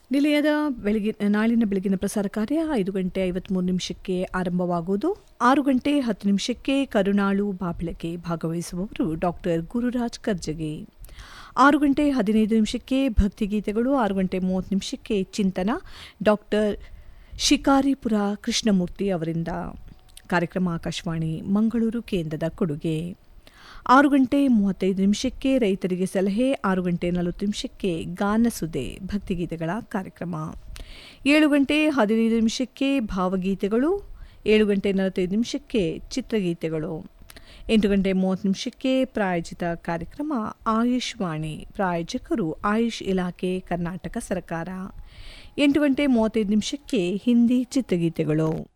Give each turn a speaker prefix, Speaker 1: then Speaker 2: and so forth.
Speaker 1: ನಿಲಯದ ಬೆಳಗ್ಗೆ ನಾಳಿನ ಬೆಳಗಿನ ಪ್ರಸಾರ ಕಾರ್ಯ ಐದು ಗಂಟೆ ಐವತ್ಮೂರು ನಿಮಿಷಕ್ಕೆ ಆರಂಭವಾಗುವುದು ಆರು ಗಂಟೆ ಹತ್ತು ನಿಮಿಷಕ್ಕೆ ಕರುಣಾಳು ಬಾಬೆಳಕೆ ಭಾಗವಹಿಸುವವರು ಡಾಕ್ಟರ್ ಗುರುರಾಜ್ ಕರ್ಜಗಿ ಆರು ಗಂಟೆ ಹದಿನೈದು ನಿಮಿಷಕ್ಕೆ ಭಕ್ತಿಗೀತೆಗಳು ಆರು ಗಂಟೆ ಮೂವತ್ತು ನಿಮಿಷಕ್ಕೆ ಚಿಂತನ ಡಾಕ್ಟರ್ ಶಿಕಾರಿಪುರ ಕೃಷ್ಣಮೂರ್ತಿ ಅವರಿಂದ ಕಾರ್ಯಕ್ರಮ ಆಕಾಶವಾಣಿ ಮಂಗಳೂರು ಕೇಂದ್ರದ ಕೊಡುಗೆ ಆರು ಗಂಟೆ ಮೂವತ್ತೈದು ನಿಮಿಷಕ್ಕೆ ರೈತರಿಗೆ ಸಲಹೆ ಆರು ಗಂಟೆ ನಲವತ್ತು ನಿಮಿಷಕ್ಕೆ ಗಾನಸುದೆ ಭಕ್ತಿಗೀತೆಗಳ ಕಾರ್ಯಕ್ರಮ ಏಳು ಗಂಟೆ ಹದಿನೈದು ನಿಮಿಷಕ್ಕೆ ಭಾವಗೀತೆಗಳು ಏಳು ಗಂಟೆ ನಲವತ್ತೈದು ನಿಮಿಷಕ್ಕೆ ಚಿತ್ರಗೀತೆಗಳು ಎಂಟು ಗಂಟೆ ಮೂವತ್ತು ನಿಮಿಷಕ್ಕೆ ಪ್ರಾಯೋಜಿತ ಕಾರ್ಯಕ್ರಮ ಆಯುಷ್ ವಾಣಿ ಪ್ರಾಯೋಜಕರು ಆಯುಷ್ ಇಲಾಖೆ ಕರ್ನಾಟಕ ಸರ್ಕಾರ ಎಂಟು ಗಂಟೆ ಮೂವತ್ತೈದು ನಿಮಿಷಕ್ಕೆ ಹಿಂದಿ ಚಿತ್ರಗೀತೆಗಳು